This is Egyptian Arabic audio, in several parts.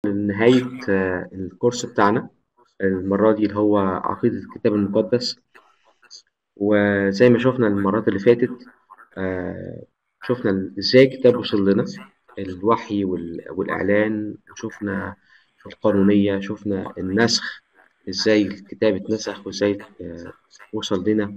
لنهاية آه، الكورس بتاعنا المرة دي اللي هو عقيدة الكتاب المقدس وزي ما شفنا المرات اللي فاتت آه، شفنا ازاي الكتاب وصل لنا الوحي وال- والإعلان شفنا القانونية شفنا النسخ ازاي الكتاب اتنسخ وازاي آه، وصل لنا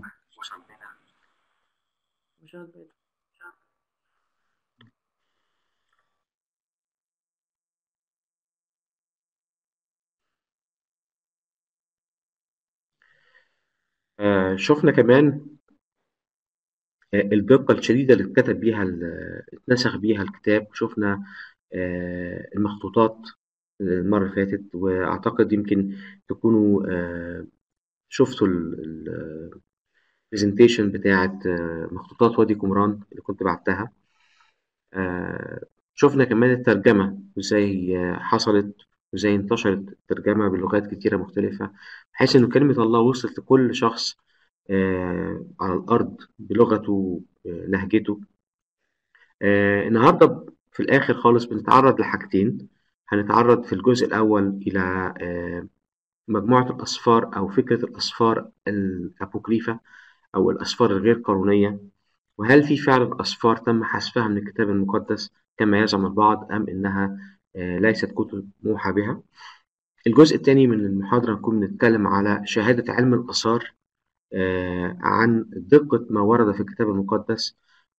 آه، شفنا كمان آه، الدقة الشديدة اللي اتكتب بيها ال- اتنسخ بيها الكتاب شفنا آه، المخطوطات المرة اللي فاتت وأعتقد يمكن تكونوا آه، شفتوا البرزنتيشن بتاعت آه، مخطوطات وادي قمران اللي كنت بعتها آه، شفنا كمان الترجمة وازاي آه، حصلت وازاي انتشرت الترجمة بلغات كتيرة مختلفة بحيث إنه كلمة الله وصلت لكل شخص آه، على الأرض بلغته آه، لهجته آه، النهاردة في الآخر خالص بنتعرض لحاجتين هنتعرض في الجزء الأول إلى آه، مجموعة الأسفار أو فكرة الأسفار الأبوكريفة أو الأسفار الغير قانونية وهل في فعلا أسفار تم حذفها من الكتاب المقدس كما يزعم البعض أم إنها آه، ليست كتب موحى بها الجزء الثاني من المحاضرة نكون بنتكلم على شهادة علم الآثار آه، عن دقة ما ورد في الكتاب المقدس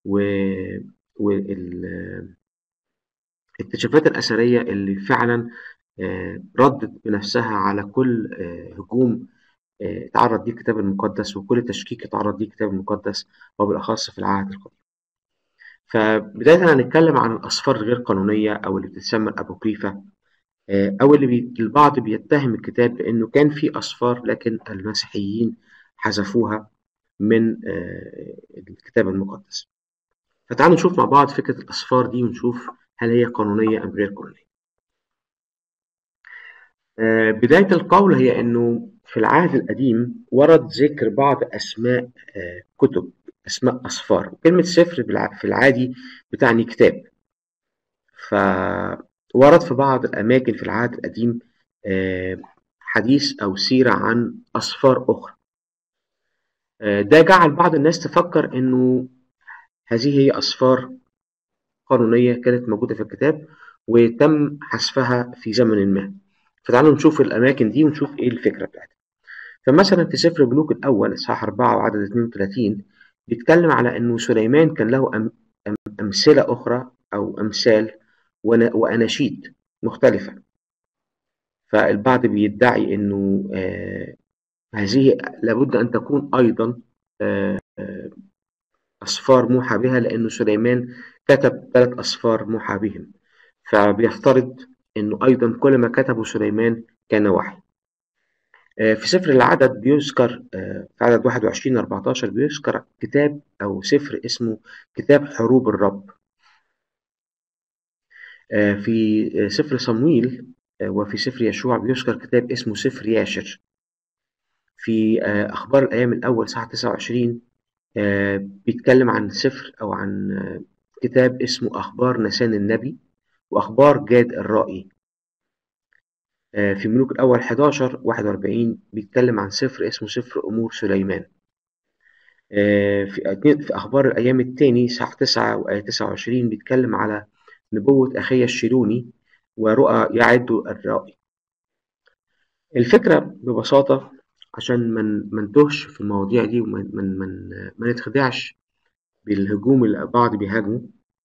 والاكتشافات الأثرية اللي فعلا آه، ردت بنفسها على كل آه، هجوم آه، اتعرض ليه الكتاب المقدس وكل تشكيك اتعرض ليه الكتاب المقدس وبالأخص في العهد القديم فبداية هنتكلم عن الأسفار الغير قانونية أو اللي بتتسمى الأبوكريفة آه، أو اللي بي... البعض بيتهم الكتاب بأنه كان في أسفار لكن المسيحيين حذفوها من آه، الكتاب المقدس فتعالوا نشوف مع بعض فكرة الأسفار دي ونشوف هل هي قانونية أم غير قانونية آه، بداية القول هي أنه في العهد القديم ورد ذكر بعض أسماء آه، كتب أسماء أسفار كلمة سفر بالع- في العادي بتعني كتاب فورد في بعض الأماكن في العهد القديم آه، حديث أو سيرة عن أسفار أخرى آه، ده جعل بعض الناس تفكر إنه هذه هي أسفار قانونية كانت موجودة في الكتاب وتم حذفها في زمن ما فتعالوا نشوف الأماكن دي ونشوف إيه الفكرة بتاعتها فمثلا في سفر الملوك الأول إصحاح 4 وعدد 32 بيتكلم على إنه سليمان كان له أم أم أمثلة أخرى أو أمثال ون- وأناشيد مختلفة فالبعض بيدعي إنه آه هذه لابد أن تكون أيضا آه آه، أسفار موحى بها لأنه سليمان كتب ثلاث أسفار موحى بهم فبيفترض إنه أيضا كل ما كتبه سليمان كان وحي آه، في سفر العدد بيذكر آه، في عدد 21 14 بيذكر كتاب أو سفر اسمه كتاب حروب الرب آه، في آه، سفر صمويل آه، وفي سفر يشوع بيذكر كتاب اسمه سفر ياشر في آه، أخبار الأيام الأول صح 29 آه، بيتكلم عن سفر أو عن آه، كتاب اسمه أخبار نسان النبي وأخبار جاد الرائي آه، في ملوك الأول 11 41 بيتكلم عن سفر اسمه سفر أمور سليمان آه، في في أخبار الأيام التاني صح 9 وآية 29 بيتكلم على نبوة أخيا الشيلوني ورؤى يعد الرائي الفكرة ببساطة عشان من ما نتوهش في المواضيع دي وما من من ما نتخدعش بالهجوم اللي البعض بيهاجمه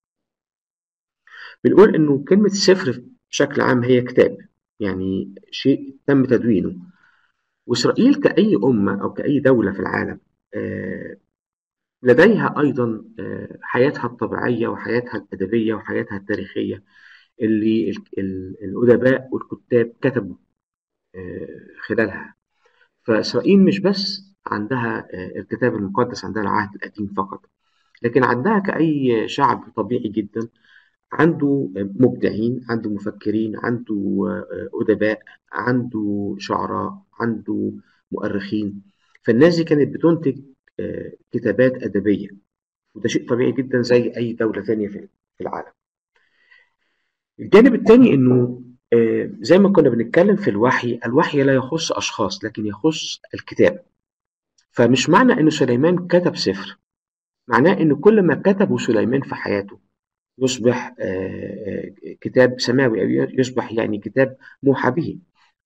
بنقول إنه كلمة سفر بشكل عام هي كتاب يعني شيء تم تدوينه وإسرائيل كأي أمة أو كأي دولة في العالم آه، لديها أيضا آه، حياتها الطبيعية وحياتها الأدبية وحياتها التاريخية اللي ال- ال- الأدباء والكتاب كتبوا آه، خلالها فإسرائيل مش بس عندها آه، الكتاب المقدس عندها العهد القديم فقط لكن عندها كأي شعب طبيعي جدا عنده مبدعين عنده مفكرين عنده آه، أدباء عنده شعراء عنده مؤرخين فالناس دي كانت بتنتج آه، كتابات أدبية وده شيء طبيعي جدا زي أي دولة ثانية في في العالم الجانب الثاني إنه آه، زي ما كنا بنتكلم في الوحي الوحي لا يخص أشخاص لكن يخص الكتاب فمش معنى إن سليمان كتب سفر معناه إن كل ما كتبه سليمان في حياته يصبح آه، آه، كتاب سماوي أو يصبح يعني كتاب موحى به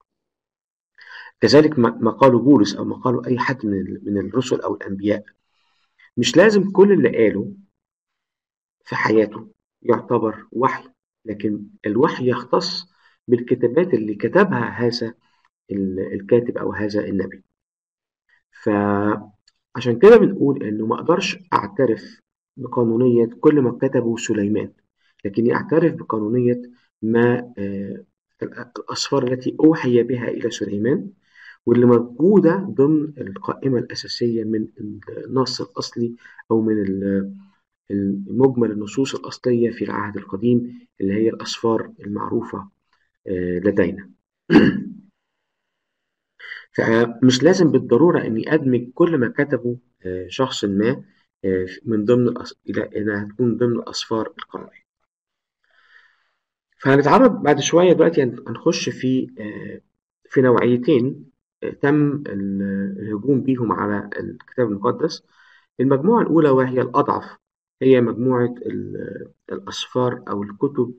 كذلك ما قاله بولس أو ما قاله أي حد من من الرسل أو الأنبياء مش لازم كل اللي قاله في حياته يعتبر وحي لكن الوحي يختص بالكتابات اللي كتبها هذا الكاتب أو هذا النبي فعشان كده بنقول إنه ما أقدرش أعترف بقانونية كل ما كتبه سليمان لكني أعترف بقانونية ما آه، الأسفار التي أوحي بها إلى سليمان واللي موجودة ضمن القائمة الأساسية من النص الأصلي أو من مجمل النصوص الأصلية في العهد القديم اللي هي الأسفار المعروفة آه، لدينا فمش لازم بالضرورة إني أدمج كل ما كتبه آه، شخص ما آه، من ضمن الأص... إلى إنها تكون ضمن الأسفار القانونية فهنتعرض بعد شوية دلوقتي هنخش في في نوعيتين تم الهجوم بيهم على الكتاب المقدس المجموعة الأولى وهي الأضعف هي مجموعة الأسفار أو الكتب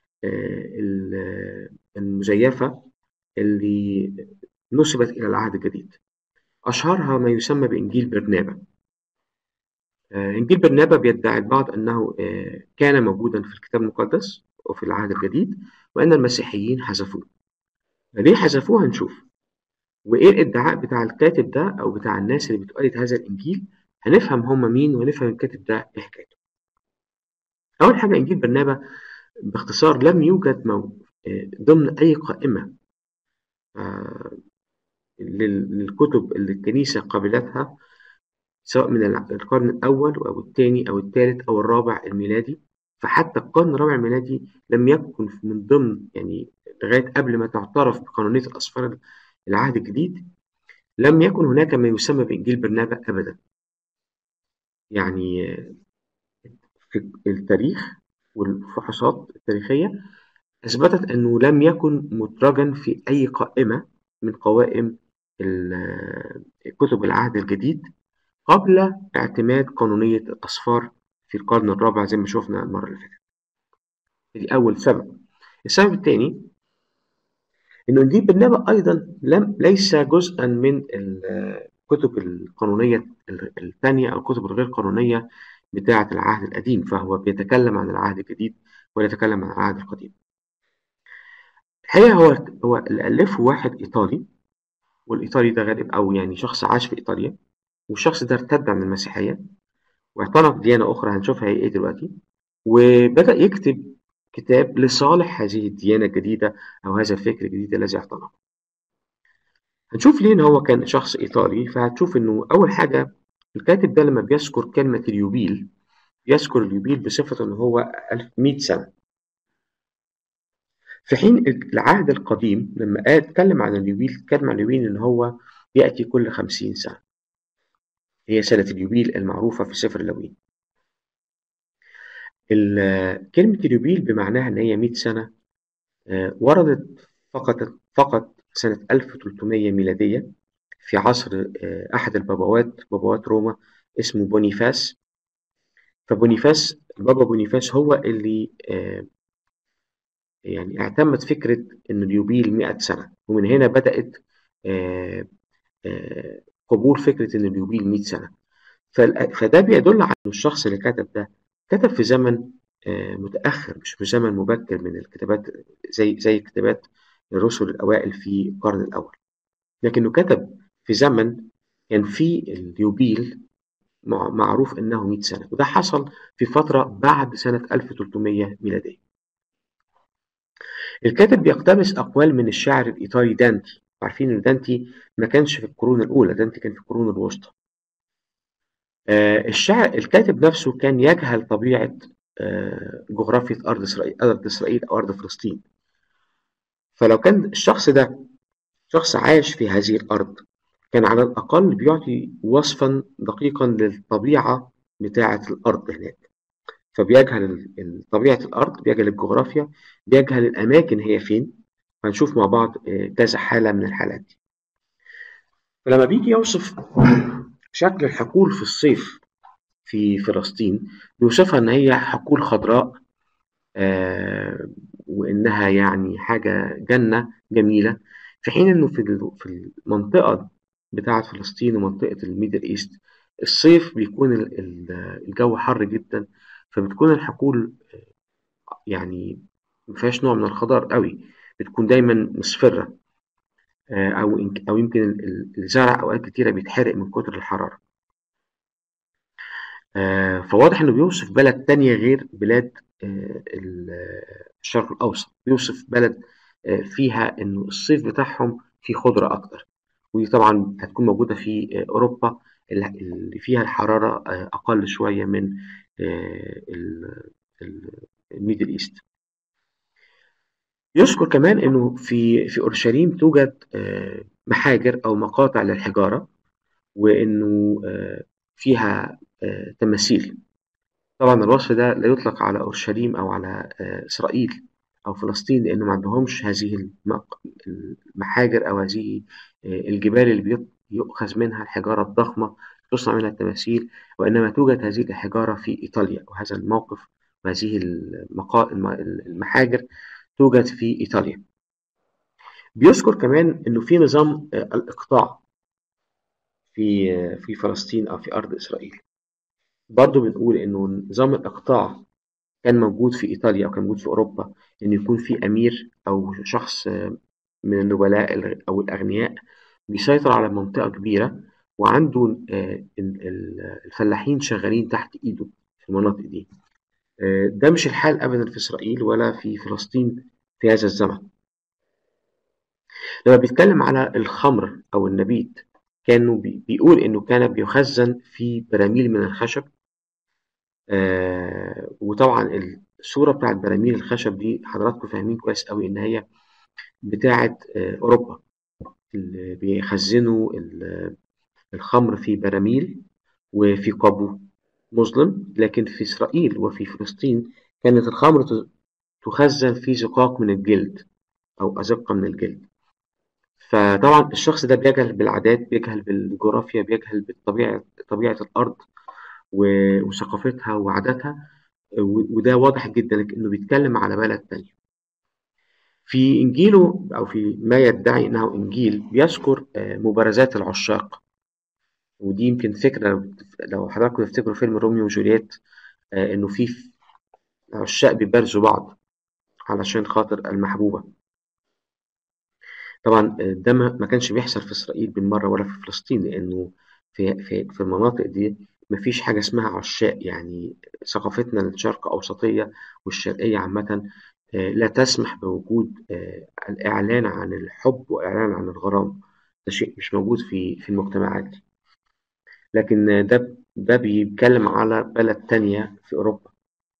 آه، المزيفة اللي نسبت إلى العهد الجديد أشهرها ما يسمى بإنجيل برنابا آه، إنجيل برنابا بيدعي البعض أنه آه، كان موجودا في الكتاب المقدس وفي العهد الجديد وأن المسيحيين حذفوه ليه حذفوه هنشوف وإيه الادعاء بتاع الكاتب ده أو بتاع الناس اللي بتؤيد هذا الإنجيل هنفهم هم مين ونفهم الكاتب ده إيه حكايته أول حاجة إنجيل برنابا باختصار لم يوجد مو... آه، ضمن أي قائمة آه، للكتب اللي الكنيسة قبلتها سواء من القرن الأول أو الثاني أو الثالث أو الرابع الميلادي فحتى القرن الرابع الميلادي لم يكن من ضمن يعني لغاية قبل ما تعترف بقانونية الأسفار العهد الجديد لم يكن هناك ما يسمى بإنجيل برنابا أبدا يعني في التاريخ والفحوصات التاريخية أثبتت أنه لم يكن مدرجا في أي قائمة من قوائم كتب العهد الجديد قبل اعتماد قانونية الأصفار في القرن الرابع زي ما شفنا المرة اللي فاتت دي أول سبب السبب الثاني إنه إنجيل برنابا أيضا لم ليس جزءا من الكتب القانونية الثانية أو الكتب الغير قانونية بتاعة العهد القديم فهو بيتكلم عن العهد الجديد ولا يتكلم عن العهد القديم الحقيقة هو هو اللي ألفه واحد إيطالي والإيطالي ده غالب أو يعني شخص عاش في إيطاليا والشخص ده ارتد عن المسيحية واعتنق ديانة أخرى هنشوفها هي إيه دلوقتي وبدأ يكتب كتاب لصالح هذه الديانة الجديدة أو هذا الفكر الجديد الذي اعتنقه هنشوف ليه إن هو كان شخص إيطالي فهتشوف إنه أول حاجة الكاتب ده لما بيذكر كلمة اليوبيل يذكر اليوبيل بصفة إن هو 1100 سنة في حين العهد القديم لما اتكلم عن اليوبيل اتكلم عن اليوبيل إن هو يأتي كل 50 سنة هي سنة اليوبيل المعروفة في سفر اللوين كلمة اليوبيل بمعناها إن هي 100 سنة آه، وردت فقط فقط سنة 1300 ميلادية في عصر آه، أحد البابوات بابوات روما اسمه بونيفاس فبونيفاس البابا بونيفاس هو اللي آه، يعني اعتمد فكرة إن اليوبيل 100 سنة ومن هنا بدأت قبول فكرة إن اليوبيل 100 سنة فده بيدل على إن الشخص اللي كتب ده كتب في زمن آه، متأخر مش في زمن مبكر من الكتابات زي زي كتابات الرسل الأوائل في القرن الأول لكنه كتب في زمن كان فيه اليوبيل معروف انه 100 سنه وده حصل في فتره بعد سنه 1300 ميلاديه الكاتب بيقتبس اقوال من الشاعر الايطالي دانتي عارفين ان دانتي ما كانش في القرون الاولى دانتي كان في القرون الوسطى آه، الشاعر الكاتب نفسه كان يجهل طبيعة آه، جغرافية أرض إسرائيل أرض إسرائيل أو أرض فلسطين فلو كان الشخص ده شخص عاش في هذه الأرض كان على الأقل بيعطي وصفا دقيقا للطبيعة بتاعة الأرض هناك فبيجهل طبيعة الأرض بيجهل الجغرافيا بيجهل الأماكن هي فين هنشوف مع بعض كذا حالة من الحالات دي فلما بيجي يوصف شكل الحقول في الصيف في فلسطين بيوصفها ان هي حقول خضراء آه وانها يعني حاجه جنه جميله في حين انه في في المنطقه بتاعه فلسطين ومنطقه الميدل ايست الصيف بيكون الجو حر جدا فبتكون الحقول يعني ما فيهاش نوع من الخضار قوي بتكون دايما مصفره آه او او يمكن الزرع اوقات كتيره بيتحرق من كتر الحراره آه فواضح انه بيوصف بلد تانية غير بلاد آه الشرق الاوسط بيوصف بلد آه فيها انه الصيف بتاعهم فيه خضرة اكتر ودي طبعا هتكون موجودة في اوروبا اللي فيها الحرارة اقل شوية من الميدل ايست يذكر كمان انه في في اورشليم توجد محاجر او مقاطع للحجارة وانه فيها تماثيل طبعا الوصف ده لا يطلق على أورشليم أو على إسرائيل أو فلسطين لأنه ما عندهمش هذه المحاجر أو هذه الجبال اللي يؤخذ منها الحجارة الضخمة تصنع منها التماثيل وإنما توجد هذه الحجارة في إيطاليا وهذا الموقف وهذه المحاجر توجد في إيطاليا بيذكر كمان إنه في نظام الإقطاع في في فلسطين أو في أرض إسرائيل برضه بنقول إنه نظام الإقطاع كان موجود في إيطاليا أو كان موجود في أوروبا إن يكون في أمير أو شخص من النبلاء أو الأغنياء بيسيطر على منطقة كبيرة وعنده الفلاحين شغالين تحت إيده في المناطق دي ده مش الحال أبدا في إسرائيل ولا في فلسطين في هذا الزمن لما بيتكلم على الخمر أو النبيت كانوا بيقول إنه كان بيخزن في براميل من الخشب آه وطبعا الصورة بتاعت براميل الخشب دي حضراتكم فاهمين كويس قوي إن هي بتاعت آه أوروبا اللي بيخزنوا الخمر في براميل وفي قابو مظلم لكن في إسرائيل وفي فلسطين كانت الخمر تخزن في زقاق من الجلد أو أزقة من الجلد فطبعا الشخص ده بيجهل بالعادات بيجهل بالجغرافيا بيجهل بالطبيعة طبيعة الأرض وثقافتها وعاداتها وده واضح جدا انه بيتكلم على بلد تاني في انجيله او في ما يدعي انه انجيل بيذكر مبارزات العشاق ودي يمكن فكره لو حضراتكم تفتكروا فيلم روميو وجولييت انه في عشاق بيبارزوا بعض علشان خاطر المحبوبه طبعا ده ما كانش بيحصل في اسرائيل بالمره ولا في فلسطين لانه في في في المناطق دي مفيش حاجة اسمها عشاق يعني ثقافتنا الشرق أوسطية والشرقية عامة لا تسمح بوجود الإعلان عن الحب والإعلان عن الغرام ده شيء مش موجود في في المجتمعات دي لكن ده ده بيتكلم على بلد تانية في أوروبا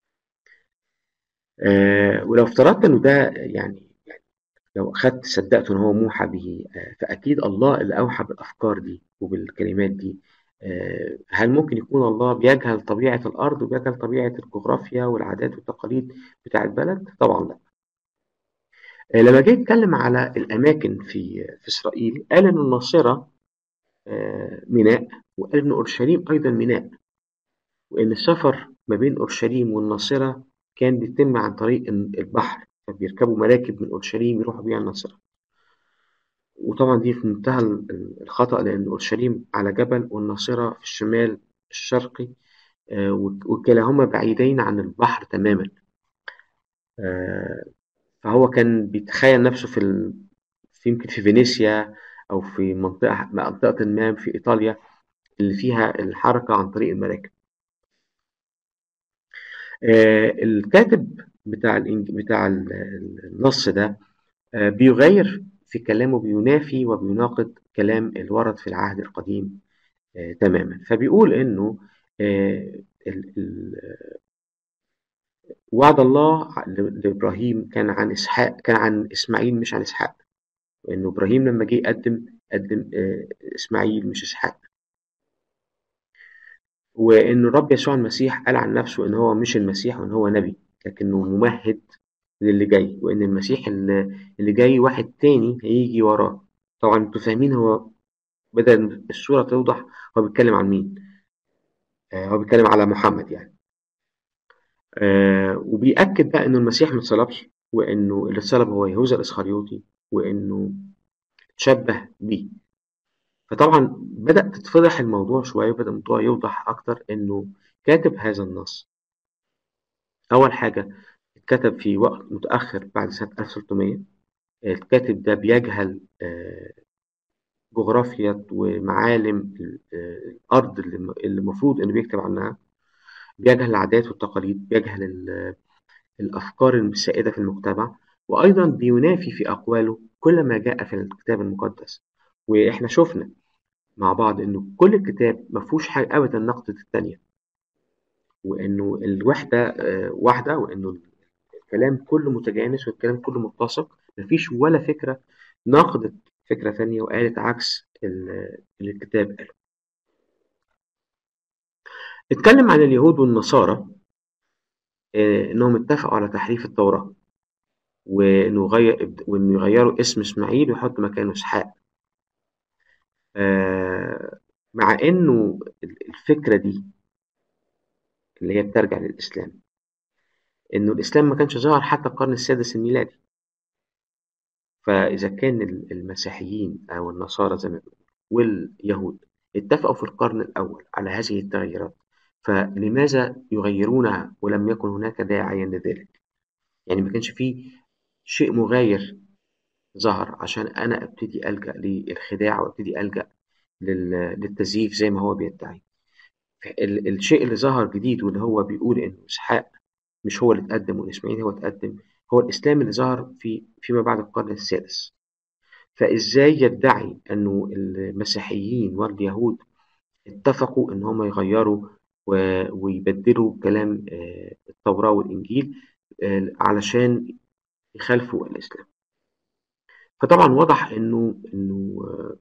ولو افترضت إنه ده يعني لو أخدت صدقت إن هو موحى به فأكيد الله اللي أوحى بالأفكار دي وبالكلمات دي هل ممكن يكون الله بيجهل طبيعة الأرض وبيجهل طبيعة الجغرافيا والعادات والتقاليد بتاع البلد؟ طبعا لا. لما جه يتكلم على الأماكن في في إسرائيل قال إن الناصرة ميناء وقال إن أورشليم أيضا ميناء وإن السفر ما بين أورشليم والناصرة كان بيتم عن طريق البحر فبيركبوا مراكب من أورشليم يروحوا بيها الناصرة. وطبعا دي في منتهى الخطأ لأن أورشليم على جبل والناصرة في الشمال الشرقي وكلاهما بعيدين عن البحر تماما فهو كان بيتخيل نفسه في, ال... في يمكن في فينيسيا أو في منطقة منطقة ما في إيطاليا اللي فيها الحركة عن طريق المراكب الكاتب بتاع الإنج... بتاع النص ده بيغير في كلامه بينافي وبيناقض كلام الورد في العهد القديم آه تماما فبيقول انه آه ال ال وعد الله لابراهيم كان عن اسحاق كان عن اسماعيل مش عن اسحاق وانه ابراهيم لما جه قدم قدم آه اسماعيل مش اسحاق وان الرب يسوع المسيح قال عن نفسه ان هو مش المسيح وان هو نبي لكنه ممهد للي جاي وإن المسيح اللي اللي جاي واحد تاني هيجي وراه طبعا انتوا فاهمين هو بدأ الصورة توضح هو بيتكلم عن مين آه هو بيتكلم على محمد يعني آه وبيأكد بقى إنه المسيح ما اتصلبش وإنه اللي اتصلب هو يهوذا الإسخريوطي وإنه تشبه بيه فطبعا بدأ تتفضح الموضوع شوية وبدأ الموضوع يوضح أكتر إنه كاتب هذا النص أول حاجة اتكتب في وقت متأخر بعد سنة 1300 الكاتب ده بيجهل آه، جغرافيا ومعالم آه، الأرض اللي اللي المفروض إنه بيكتب عنها بيجهل العادات والتقاليد بيجهل ال- الأفكار السائدة في المجتمع وأيضا بينافي في أقواله كل ما جاء في الكتاب المقدس وإحنا شفنا مع بعض إنه كل الكتاب ما فيهوش حاجة أبدا نقد التانية وإنه الوحدة آه، واحدة وإنه الكلام كله متجانس والكلام كله متسق مفيش ولا فكرة ناقضت فكرة ثانية وقالت عكس ال- اللي الكتاب قاله اتكلم عن اليهود والنصارى آه، إنهم اتفقوا على تحريف التوراة وإنه غير وإنه يغيروا اسم إسماعيل ويحط مكانه إسحاق آه، مع إنه الفكرة دي اللي هي بترجع للإسلام إنه الإسلام ما كانش ظهر حتى القرن السادس الميلادي فإذا كان المسيحيين أو النصارى زي ما بيقولوا واليهود اتفقوا في القرن الأول على هذه التغييرات فلماذا يغيرونها ولم يكن هناك داعيا لذلك يعني ما كانش فيه شيء مغاير ظهر عشان أنا أبتدي ألجأ للخداع وأبتدي ألجأ لل- للتزييف زي ما هو بيدعي ال- الشيء اللي ظهر جديد واللي هو بيقول إنه إسحاق مش هو اللي اتقدم وإسماعيل هو اتقدم هو الإسلام اللي ظهر في فيما بعد القرن السادس فإزاي يدعي أنه المسيحيين واليهود اتفقوا إن هم يغيروا و- ويبدلوا كلام آه، التوراة والإنجيل آه، علشان يخالفوا الإسلام فطبعا واضح إنه إنه آه،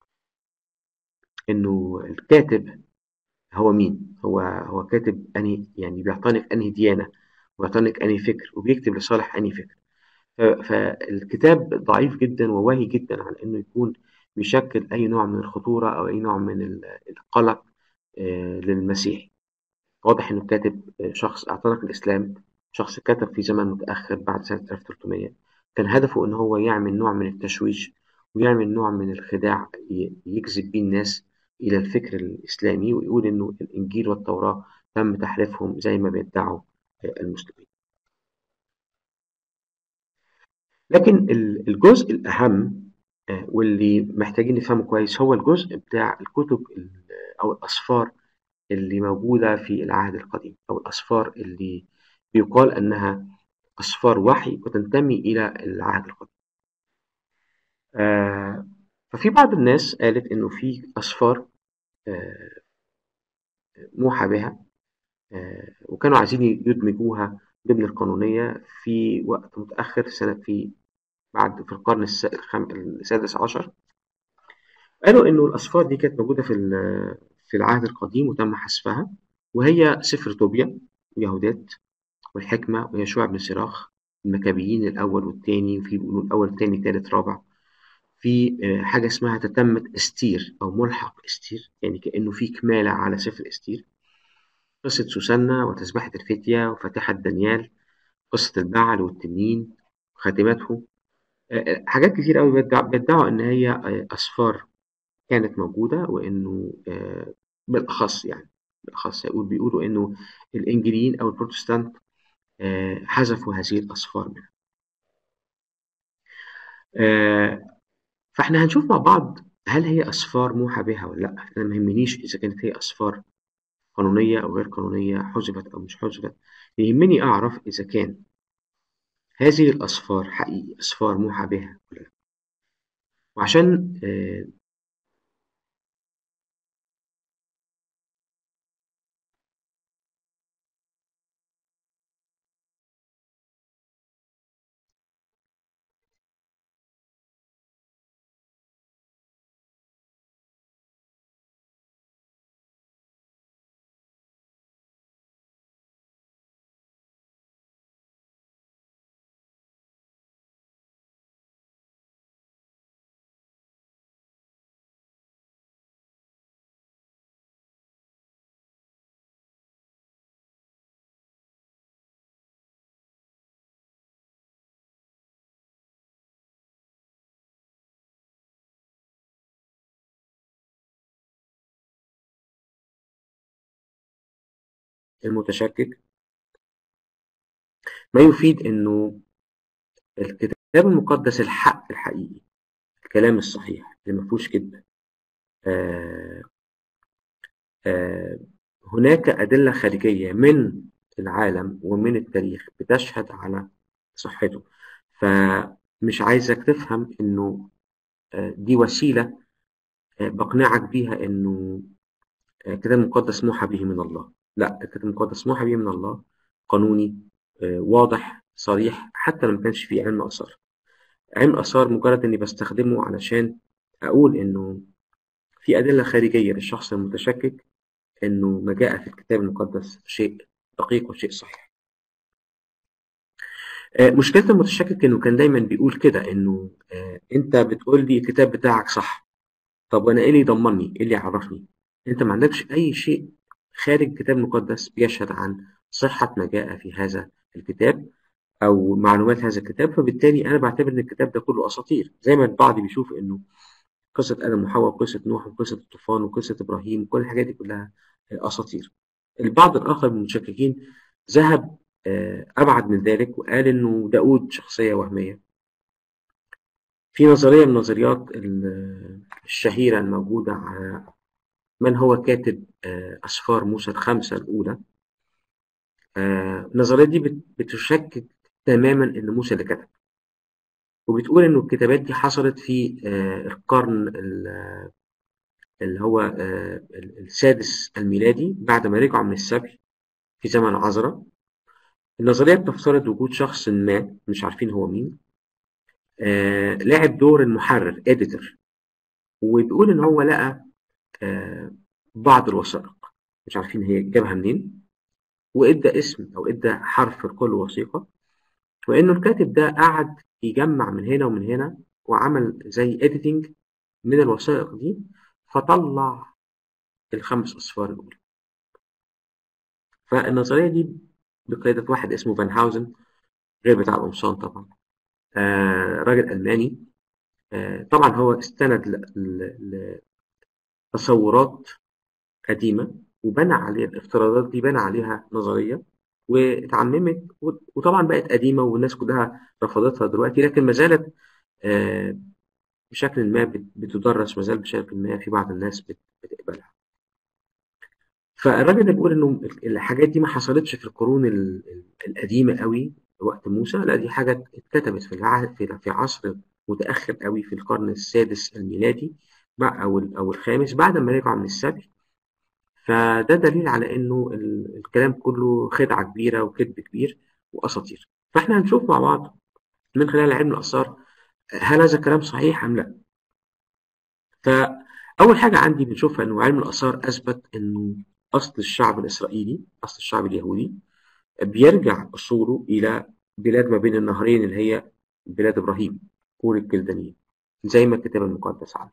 إنه الكاتب هو مين؟ هو هو كاتب أنهي يعني بيعتنق أنهي ديانة ويعتنق أنهي فكر وبيكتب لصالح أنهي فكر ف- فالكتاب ضعيف جدا وواهي جدا عن انه يكون بيشكل اي نوع من الخطوره او اي نوع من ال- القلق آه، للمسيح واضح انه كاتب آه، شخص اعتنق الاسلام شخص كتب في زمن متاخر بعد سنه 1300 كان هدفه ان هو يعمل نوع من التشويش ويعمل نوع من الخداع ي- يجذب بيه الناس الى الفكر الاسلامي ويقول انه الانجيل والتوراه تم تحريفهم زي ما بيدعوا آه، المسلمين لكن ال- الجزء الأهم آه، واللي محتاجين نفهمه كويس هو الجزء بتاع الكتب ال- أو الأسفار اللي موجودة في العهد القديم أو الأسفار اللي بيقال أنها أسفار وحي وتنتمي إلى العهد القديم آه، ففي بعض الناس قالت إنه في أسفار آه، موحى بها آه، وكانوا عايزين يدمجوها ضمن القانونية في وقت متأخر سنة في بعد في القرن الس- الخام- السادس عشر قالوا إنه الأسفار دي كانت موجودة في ال- في العهد القديم وتم حذفها وهي سفر طوبيا ويهودات والحكمة ويشوع بن سراخ المكابيين الأول والثاني وفي بيقولوا الأول الثاني ثالث رابع في آه، حاجة اسمها تتمة استير أو ملحق استير يعني كأنه في كمالة على سفر استير قصة سوسنة وتسبحة الفتية وفاتحة دانيال قصة البعل والتنين وخاتمته آه، آه، حاجات كتير قوي بيدع- بيدعوا إن هي آه، أسفار كانت موجودة وإنه آه، بالأخص يعني بالأخص يقول بيقولوا إنه الإنجيليين أو البروتستانت آه، حذفوا هذه الأسفار منها آه، فإحنا هنشوف مع بعض هل هي أسفار موحى بها ولا لأ أنا ما يهمنيش إذا كانت هي أسفار قانونية أو غير قانونية حذفت أو مش حذفت يهمني أعرف إذا كان هذه الأسفار حقيقي أسفار موحى بها ولا لأ وعشان آه، المتشكك ما يفيد إنه الكتاب المقدس الحق الحقيقي الكلام الصحيح اللي ما فيهوش كذب آه آه هناك أدلة خارجية من العالم ومن التاريخ بتشهد على صحته فمش عايزك تفهم إنه آه دي وسيلة آه بقنعك بيها إنه الكتاب المقدس موحى به من الله لا الكتاب المقدس موحى به من الله قانوني واضح صريح حتى لو ما كانش فيه علم آثار علم آثار مجرد إني بستخدمه علشان أقول إنه في أدلة خارجية للشخص المتشكك إنه ما جاء في الكتاب المقدس شيء دقيق وشيء صحيح مشكلة المتشكك إنه كان دايما بيقول كده إنه أنت بتقول لي الكتاب بتاعك صح طب وأنا إيه اللي يضمني؟ إيه اللي يعرفني؟ أنت ما عندكش أي شيء خارج الكتاب المقدس بيشهد عن صحة ما جاء في هذا الكتاب أو معلومات هذا الكتاب فبالتالي أنا بعتبر إن الكتاب ده كله أساطير زي ما البعض بيشوف إنه قصة آدم وحواء وقصة نوح وقصة الطوفان وقصة إبراهيم كل الحاجات دي كلها أساطير البعض الآخر من المشككين ذهب أبعد من ذلك وقال إنه داود شخصية وهمية في نظرية من النظريات الشهيرة الموجودة على من هو كاتب أسفار موسى الخمسة الأولى النظرية دي بتشكك تماما إن موسى اللي كتب وبتقول إنه الكتابات دي حصلت في القرن اللي هو السادس الميلادي بعد ما رجعوا من السبي في زمن عزرا النظرية بتفترض وجود شخص ما مش عارفين هو مين لعب دور المحرر editor وبيقول إن هو لقى بعض الوثائق مش عارفين هي جابها منين وادى اسم او ادى حرف لكل وثيقه وانه الكاتب ده قعد يجمع من هنا ومن هنا وعمل زي editing من الوثائق دي فطلع الخمس اصفار الاولى فالنظريه دي بقياده واحد اسمه فان هاوزن غير بتاع القمصان طبعا آه راجل الماني آه طبعا هو استند لتصورات قديمه وبنى عليها الافتراضات دي بنى عليها نظريه واتعممت وطبعا بقت قديمه والناس كلها رفضتها دلوقتي لكن ما زالت بشكل ما بتدرس ما زال بشكل ما في بعض الناس بتقبلها. فالراجل ده بيقول انه الحاجات دي ما حصلتش في القرون القديمه قوي وقت موسى لا دي حاجه اتكتبت في في عصر متاخر قوي في القرن السادس الميلادي او او الخامس بعد ما رجعوا من السبي فده دليل على انه الكلام كله خدعه كبيره وكذب كبير واساطير فاحنا هنشوف مع بعض من خلال علم الاثار هل هذا الكلام صحيح ام لا فاول حاجه عندي بنشوفها انه علم الاثار اثبت انه اصل الشعب الاسرائيلي اصل الشعب اليهودي بيرجع اصوله الى بلاد ما بين النهرين اللي هي بلاد ابراهيم كور الكلدانيين زي ما الكتاب المقدس عنده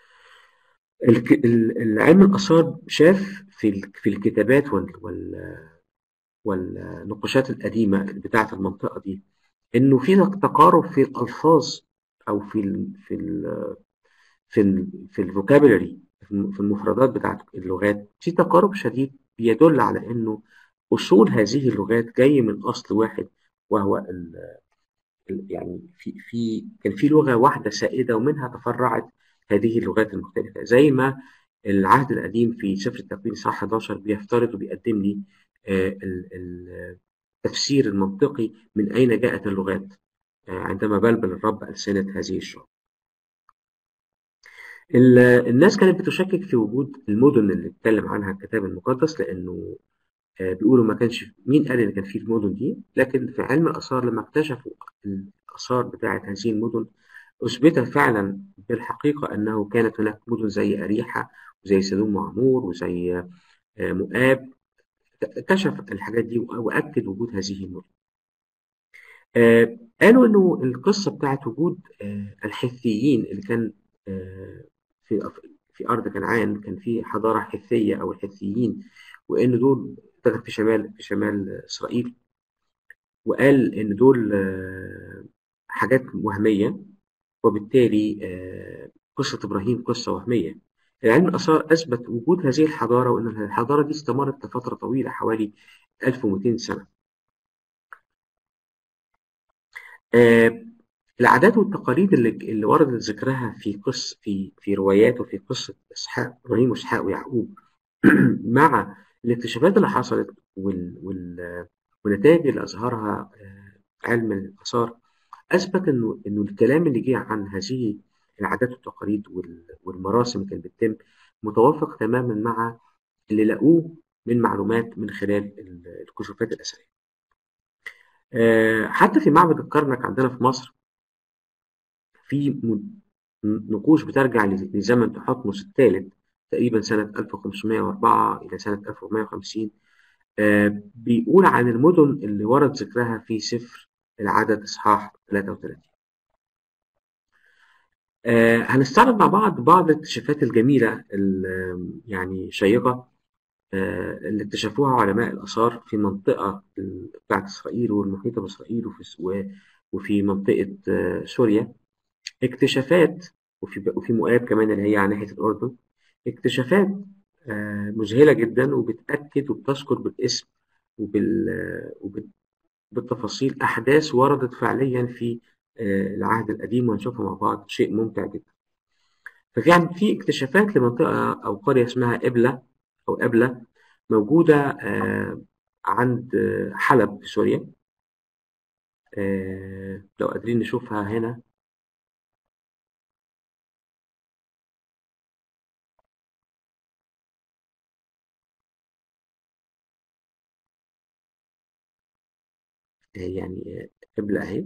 العلم الآثار شاف في في الكتابات وال وال والنقوشات القديمة بتاعة المنطقة دي إنه في تقارب في الألفاظ أو في ال في ال في ال في الفوكابولري في المفردات بتاعة اللغات في تقارب شديد بيدل على إنه أصول هذه اللغات جاي من أصل واحد وهو ال يعني في في كان في لغة واحدة سائدة ومنها تفرعت هذه اللغات المختلفة زي ما العهد القديم في سفر التكوين صح 11 بيفترض وبيقدم لي التفسير المنطقي من أين جاءت اللغات عندما بلبل الرب ألسنة هذه الشعوب الناس كانت بتشكك في وجود المدن اللي اتكلم عنها الكتاب المقدس لأنه بيقولوا ما كانش مين قال ان كان في المدن دي لكن في علم الاثار لما اكتشفوا الاثار بتاعه هذه المدن أثبت فعلا بالحقيقة أنه كانت هناك مدن زي أريحة وزي سدوم وعمور وزي مؤاب كشف الحاجات دي وأكد وجود هذه المدن قالوا أنه القصة بتاعت وجود الحثيين اللي كان في في أرض كنعان كان في حضارة حثية أو الحثيين وإن دول في شمال في شمال إسرائيل وقال إن دول حاجات وهمية وبالتالي قصة إبراهيم قصة وهمية علم الآثار أثبت وجود هذه الحضارة وأن الحضارة دي استمرت لفترة طويلة حوالي 1200 سنة آه، العادات والتقاليد اللي, اللي ورد ذكرها في قص في في روايات وفي قصة إسحاق إبراهيم وإسحاق ويعقوب مع الاكتشافات اللي حصلت وال وال والنتائج اللي أظهرها آه، علم الآثار أثبت إنه إنه الكلام اللي جه عن هذه العادات والتقاليد والمراسم اللي كانت بتتم متوافق تماما مع اللي لقوه من معلومات من خلال الكشوفات الأثرية. آه، حتى في معبد الكرنك عندنا في مصر في نقوش بترجع لزمن تحتمس الثالث تقريبا سنة 1504 إلى سنة 1450 آه، بيقول عن المدن اللي ورد ذكرها في سفر العدد إصحاح 33 آه، هنستعرض مع بعض بعض الاكتشافات الجميلة يعني شيقة آه، اللي اكتشفوها علماء الآثار في منطقة بتاعت إسرائيل والمحيطة بإسرائيل وفي, وفي منطقة سوريا اكتشافات وفي وفي مؤاب كمان اللي هي على ناحية الأردن اكتشافات آه، مذهلة جدا وبتأكد وبتذكر بالاسم وبالتفاصيل أحداث وردت فعليا في آه، العهد القديم وهنشوفها مع بعض شيء ممتع جدا ففي عند في اكتشافات لمنطقة أو قرية اسمها إبلة أو إبلة موجودة آه، عند حلب في سوريا لو قادرين نشوفها هنا يعني قبلة أهي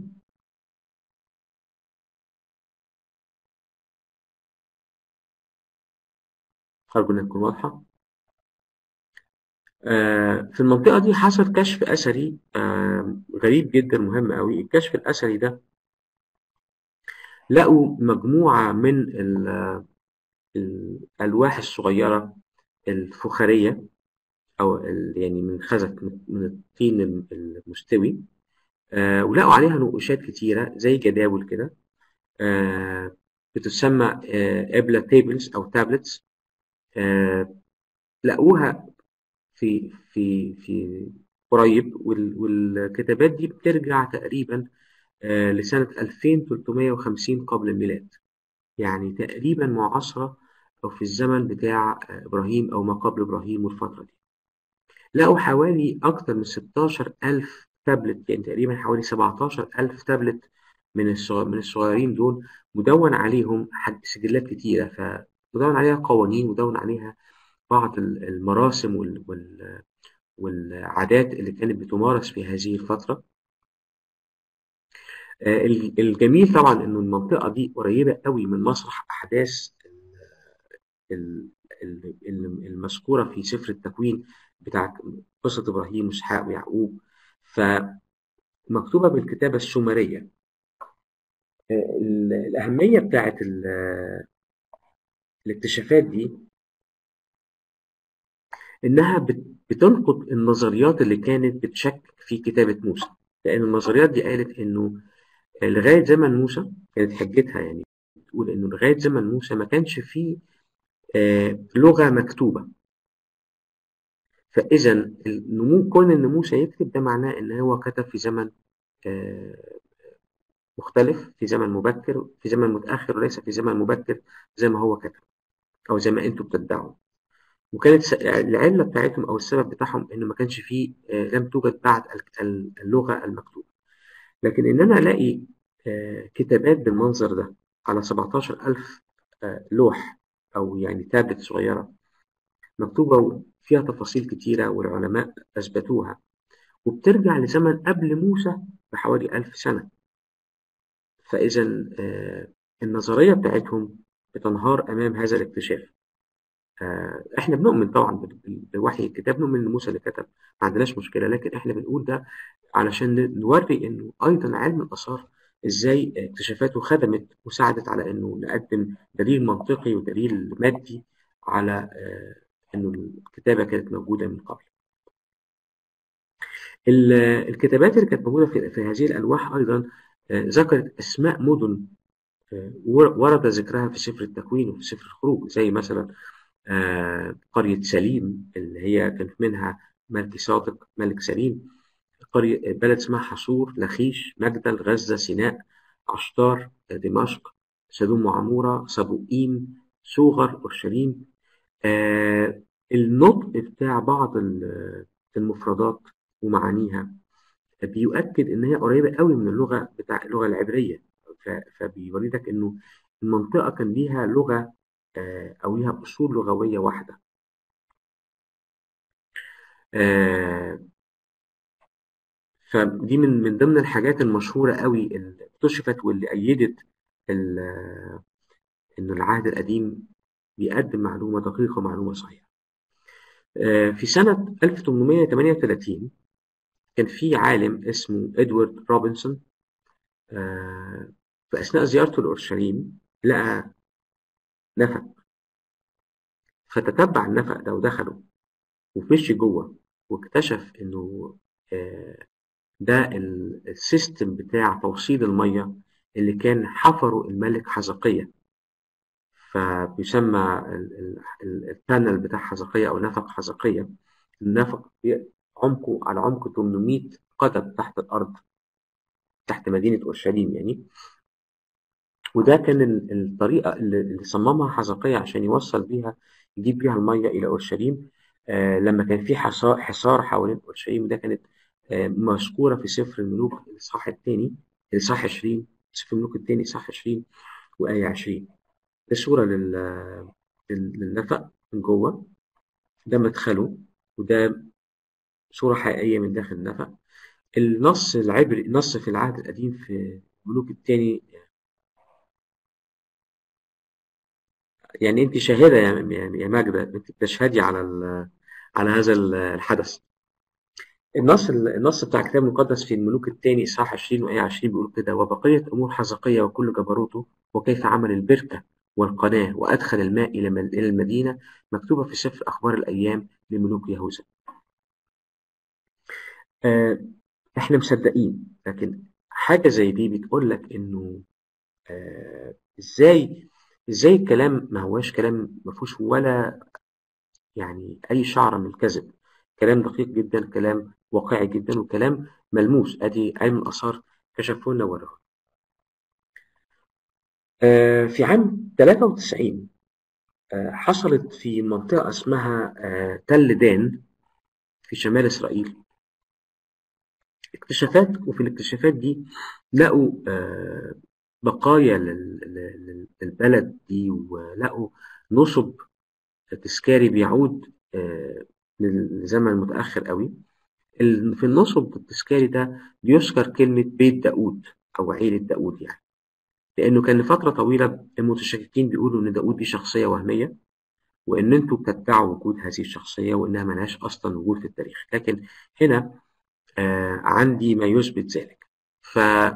أرجو إنها تكون واضحة آه، في المنطقة دي حصل كشف أثري آه، غريب جدا مهم أوي الكشف الأثري ده لقوا مجموعة من الألواح الصغيرة الفخارية أو يعني من خزف من الطين المستوي آه ولقوا عليها نقوشات كتيرة زي جداول كده آه بتسمى آه إبلة تيبلز أو تابلتس آه لقوها في في في قريب والكتابات دي بترجع تقريبا آه لسنة 2350 قبل الميلاد يعني تقريبا معاصرة أو في الزمن بتاع إبراهيم أو ما قبل إبراهيم والفترة دي لقوا حوالي أكتر من 16 ألف تابلت يعني تقريبا حوالي 17 ألف تابلت من من الصغيرين دول مدون عليهم سجلات كتيرة فمدون عليها قوانين مدون عليها بعض المراسم والعادات اللي كانت بتمارس في هذه الفترة آه، الجميل طبعا انه المنطقة دي قريبة قوي من مسرح احداث المذكورة في سفر التكوين بتاعت قصة إبراهيم وإسحاق ويعقوب فمكتوبة بالكتابة السومرية الأهمية بتاعت الاكتشافات دي إنها بتنقض النظريات اللي كانت بتشكك في كتابة موسى لأن النظريات دي قالت إنه لغاية زمن موسى كانت حجتها يعني بتقول إنه لغاية زمن موسى ما كانش فيه آه، لغة مكتوبة فإذا النمو كون إن موسى يكتب ده معناه إن هو كتب في زمن آه، مختلف في زمن مبكر في زمن متأخر وليس في زمن مبكر زي ما هو كتب أو زي ما أنتم بتدعوا وكانت العلة بتاعتهم أو السبب بتاعهم إنه ما كانش فيه آه، لم توجد بعد اللغة المكتوبة لكن إن أنا ألاقي آه، كتابات بالمنظر ده على 17000 لوح أو يعني تابلت صغيرة مكتوبة فيها تفاصيل كتيرة والعلماء أثبتوها وبترجع لزمن قبل موسى بحوالي ألف سنة فإذا آه، النظرية بتاعتهم بتنهار أمام هذا الاكتشاف آه، احنا بنؤمن طبعا بوحي الكتاب نؤمن ان موسى اللي كتب ما عندناش مشكله لكن احنا بنقول ده علشان نوري انه ايضا علم الاثار ازاي اكتشافاته خدمت وساعدت على انه نقدم دليل منطقي ودليل مادي على آه، انه الكتابه كانت موجوده من قبل. الكتابات اللي كانت موجوده في, في هذه الالواح ايضا آه، ذكرت اسماء مدن ورد ذكرها في سفر التكوين وفي سفر الخروج زي مثلا قرية سليم اللي هي كان منها ملك صادق ملك سليم قرية بلد اسمها حصور لخيش مجدل غزة سيناء عشتار دمشق سدوم وعمورة سبوئيم سوغر أورشليم آه النطق بتاع بعض المفردات ومعانيها بيؤكد ان هي قريبه قوي من اللغه بتاع اللغه العبريه فبيوري لك انه المنطقه كان ليها لغه آه او ليها اصول لغويه واحده آه فدي من من ضمن الحاجات المشهوره قوي اللي اكتشفت واللي ايدت انه العهد القديم بيقدم معلومه دقيقه ومعلومه صحيحه في سنة 1838 كان في عالم اسمه إدوارد روبنسون في أثناء زيارته لأورشليم لقى نفق فتتبع النفق ده ودخله ومشي جوه واكتشف إنه ده السيستم بتاع توصيل المية اللي كان حفره الملك حزقية فبيسمى البانل بتاع حزقية أو نفق حزقية النفق عمقه على عمق 800 قدم تحت الأرض تحت مدينة أورشليم يعني وده كان الطريقة اللي صممها حزقية عشان يوصل بيها يجيب بيها المية إلى أورشليم آه لما كان في حصار حوالين أورشليم ده كانت آه مذكورة في سفر الملوك الإصحاح الثاني الإصحاح 20 سفر الملوك الثاني إصحاح 20 وآية 20 ده صورة للنفق من جوه ده مدخله وده صورة حقيقية من داخل النفق النص العبري النص في العهد القديم في الملوك الثاني يعني انت شاهدة يا ماجدة انت بتشهدي على على هذا الحدث النص النص بتاع الكتاب المقدس في الملوك الثاني اصحاح 20 وايه 20 بيقول كده وبقيه امور حزقيه وكل جبروته وكيف عمل البركه والقناه وادخل الماء الى المدينه مكتوبه في سفر اخبار الايام لملوك يهوذا. آه احنا مصدقين لكن حاجه زي دي بتقول لك انه آه ازاي ازاي الكلام ما هواش كلام ما فيهوش ولا يعني اي شعره من الكذب كلام دقيق جدا كلام واقعي جدا وكلام ملموس ادي علم الاثار كشفه لنا وراه آه في عام 93 آه حصلت في منطقة اسمها آه تل دان في شمال إسرائيل اكتشافات وفي الاكتشافات دي لقوا بقايا للبلد دي ولقوا نصب تذكاري بيعود للزمن متأخر قوي في النصب التذكاري ده بيذكر كلمة بيت داود أو عيلة داود يعني لأنه كان لفترة طويلة المتشككين بيقولوا إن داود دي شخصية وهمية وإن أنتوا بتدعوا وجود هذه الشخصية وإنها ملهاش أصلا وجود في التاريخ لكن هنا آه عندي ما يثبت ذلك ف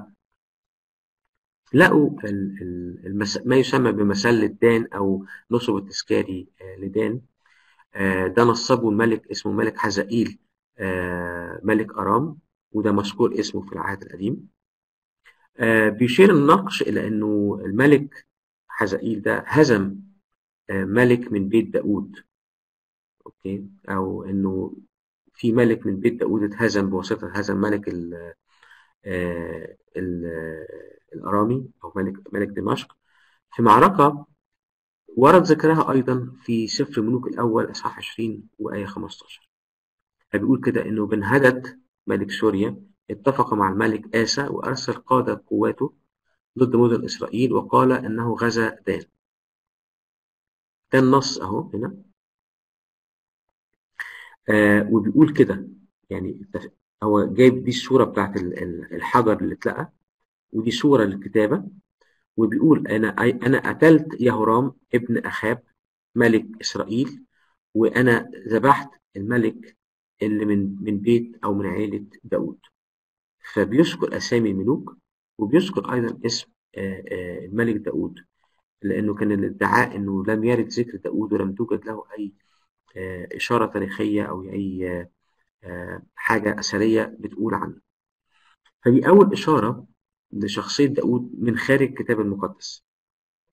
لقوا المس... ما يسمى بمسلة دان أو نصب التذكاري آه لدان آه ده نصبه الملك اسمه ملك حزائيل ملك أرام وده مذكور اسمه في العهد القديم بيشير النقش إلى أنه الملك حزائيل ده هزم ملك من بيت داود أوكي أو أنه في ملك من بيت داود اتهزم بواسطة هزم ملك ال ال الأرامي أو ملك ملك دمشق في معركة ورد ذكرها أيضا في سفر الملوك الأول إصحاح 20 وآية 15 فبيقول كده إنه بنهدد ملك سوريا اتفق مع الملك آسى وأرسل قادة قواته ضد مدن إسرائيل وقال إنه غزا دان ده النص أهو هنا آه وبيقول كده يعني هو جايب دي الصورة بتاعت الحجر اللي اتلقى ودي صورة للكتابة وبيقول أنا أنا قتلت يهورام ابن أخاب ملك إسرائيل وأنا ذبحت الملك اللي من من بيت أو من عيلة داود فبيذكر أسامي الملوك وبيذكر أيضا اسم الملك داود لأنه كان الادعاء أنه لم يرد ذكر داود ولم توجد له أي إشارة تاريخية أو أي حاجة أثرية بتقول عنه فدي أول إشارة لشخصية داود من خارج الكتاب المقدس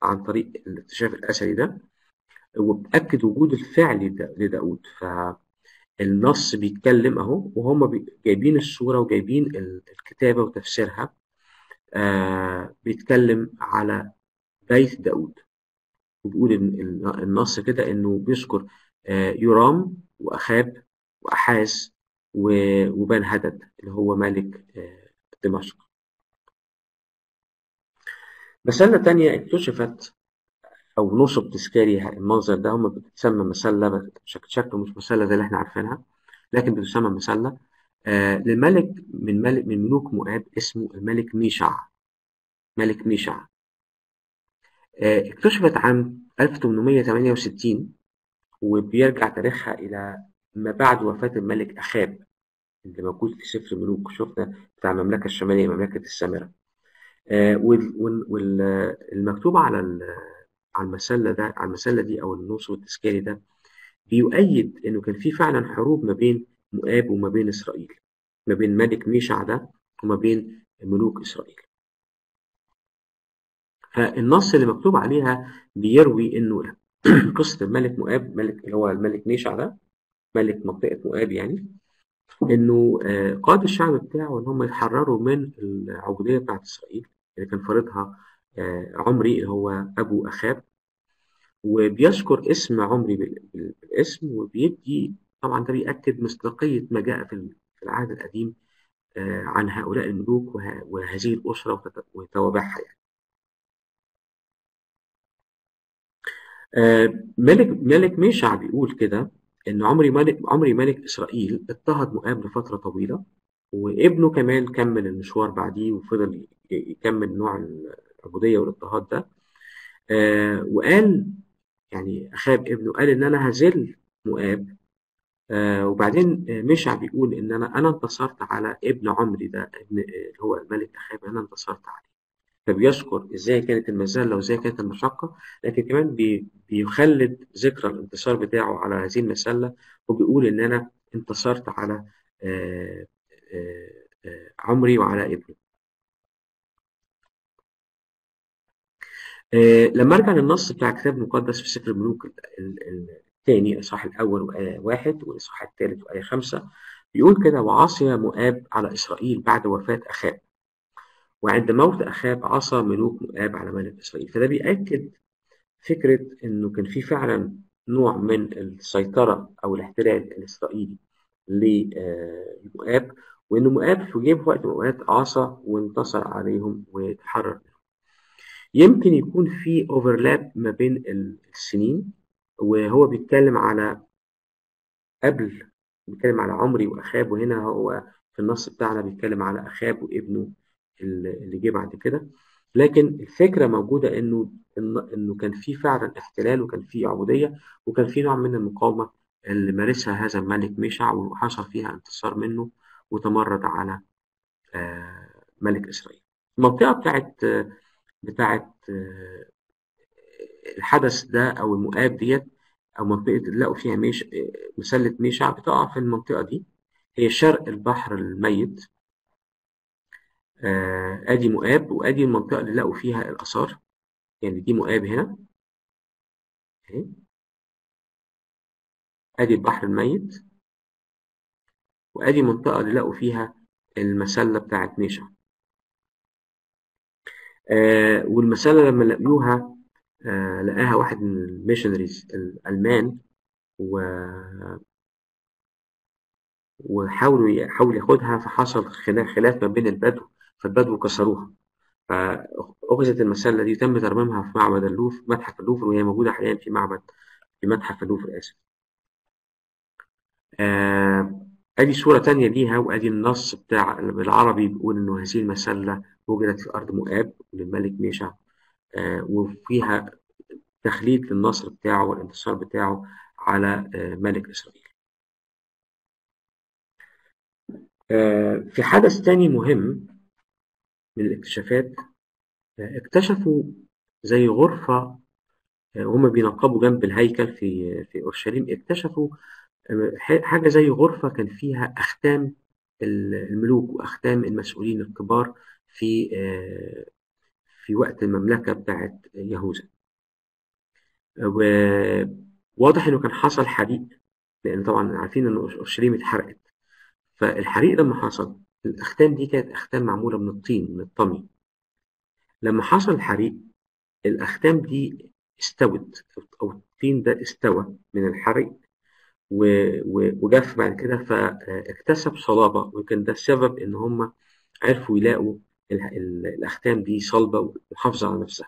عن طريق الاكتشاف الأثري ده وبأكد وجود الفعل لداود فالنص بيتكلم أهو وهم جايبين الصورة وجايبين الكتابة وتفسيرها آه بيتكلم على بيت داود وبيقول النص كده إنه بيذكر آه يرام وأخاب وأحاز وبن هدد اللي هو ملك آه دمشق مسلة تانية اكتشفت أو نصب تذكاري المنظر ده هم بتتسمى مسلة شكله مش مسلة زي اللي احنا عارفينها لكن بتسمى مسلة آه للملك من ملك من ملوك مؤاب اسمه الملك ميشع ملك ميشع آه اكتشفت عام 1868 وبيرجع تاريخها إلى ما بعد وفاة الملك أخاب اللي موجود في سفر ملوك شفنا بتاع المملكة الشمالية مملكة السامرة آه والمكتوب على على المسلة ده على المسلة دي أو النص التذكاري ده بيؤيد إنه كان في فعلا حروب ما بين مؤاب وما بين إسرائيل ما بين ملك ميشع ده وما بين ملوك إسرائيل فالنص اللي مكتوب عليها بيروي إنه قصة الملك مؤاب ملك اللي هو الملك ميشع ده ملك منطقة مؤاب يعني إنه قاد الشعب بتاعه إن هم يتحرروا من العبودية بتاعت إسرائيل اللي كان فارضها عمري اللي هو أبو أخاب وبيذكر اسم عمري بالاسم وبيدي طبعا ده بيأكد مصداقية ما جاء في العهد القديم عن هؤلاء الملوك وهذه الأسرة وتوابعها يعني. ملك ملك ميشع بيقول كده إن عمري ملك عمري ملك إسرائيل اضطهد مؤاب لفترة طويلة وابنه كمان كمل المشوار بعديه وفضل يكمل نوع العبودية والاضطهاد ده آه وقال يعني أخاب ابنه قال إن أنا هزل مؤاب آه وبعدين مشع بيقول إن أنا أنا انتصرت على ابن عمري ده ابن اللي هو الملك أخاب أنا انتصرت عليه فبيذكر إزاي كانت المذلة وإزاي كانت المشقة لكن كمان بي بيخلد ذكرى الانتصار بتاعه على هذه المسلة وبيقول إن أنا انتصرت على آه عمري وعلى ابني أه لما ارجع للنص بتاع الكتاب المقدس في سفر الملوك الثاني الاصحاح الاول وايه واحد والاصحاح الثالث وايه خمسه بيقول كده وعصي مؤاب على اسرائيل بعد وفاه اخاب وعند موت اخاب عصى ملوك مؤاب على ملك اسرائيل فده بيأكد فكره انه كان في فعلا نوع من السيطره او الاحتلال الاسرائيلي لمؤاب وإن مؤاب في جه وقت من الأوقات عصى وانتصر عليهم وتحرر منهم. يمكن يكون في اوفرلاب ما بين السنين وهو بيتكلم على قبل بيتكلم على عمري وأخاب وهنا هو في النص بتاعنا بيتكلم على أخاب وابنه اللي جه بعد كده لكن الفكرة موجودة إنه إنه كان في فعلا احتلال وكان في عبودية وكان في نوع من المقاومة اللي مارسها هذا الملك ميشع وحصل فيها انتصار منه وتمرد على ملك إسرائيل المنطقة بتاعت بتاعت الحدث ده أو المؤاب ديت أو منطقة اللي لقوا فيها ميش مسلة ميشع بتقع في المنطقة دي هي شرق البحر الميت آدي مؤاب وآدي المنطقة اللي لقوا فيها الآثار يعني دي مؤاب هنا أهي آدي البحر الميت وآدي المنطقة اللي لقوا فيها المسلة بتاعت ميشع آه والمسلة لما لقيوها آه لقاها واحد من الميشنريز الألمان و وحاولوا يحاول ياخدها فحصل خلاف ما بين البدو فالبدو كسروها فأخذت المسلة دي تم ترميمها في معبد اللوفر متحف اللوفر وهي موجودة حاليا في معبد في متحف اللوفر آسف آه ادي صورة تانية ليها وادي النص بتاع بالعربي بيقول انه هذه المسلة وجدت في ارض مؤاب للملك ميشع آه وفيها تخليد للنصر بتاعه والانتصار بتاعه على آه ملك اسرائيل آه في حدث تاني مهم من الاكتشافات اكتشفوا زي غرفة هما بينقبوا جنب الهيكل في في اورشليم اكتشفوا حاجة زي غرفة كان فيها أختام الملوك وأختام المسؤولين الكبار في في وقت المملكة بتاعت يهوذا وواضح إنه كان حصل حريق لأن طبعا عارفين إن أورشليم اتحرقت فالحريق لما حصل الأختام دي كانت أختام معمولة من الطين من الطمي لما حصل الحريق الأختام دي استوت أو الطين ده استوى من الحريق وجف بعد كده فاكتسب صلابة وكان ده السبب إن هم عرفوا يلاقوا الأختام دي صلبة ومحافظة على نفسها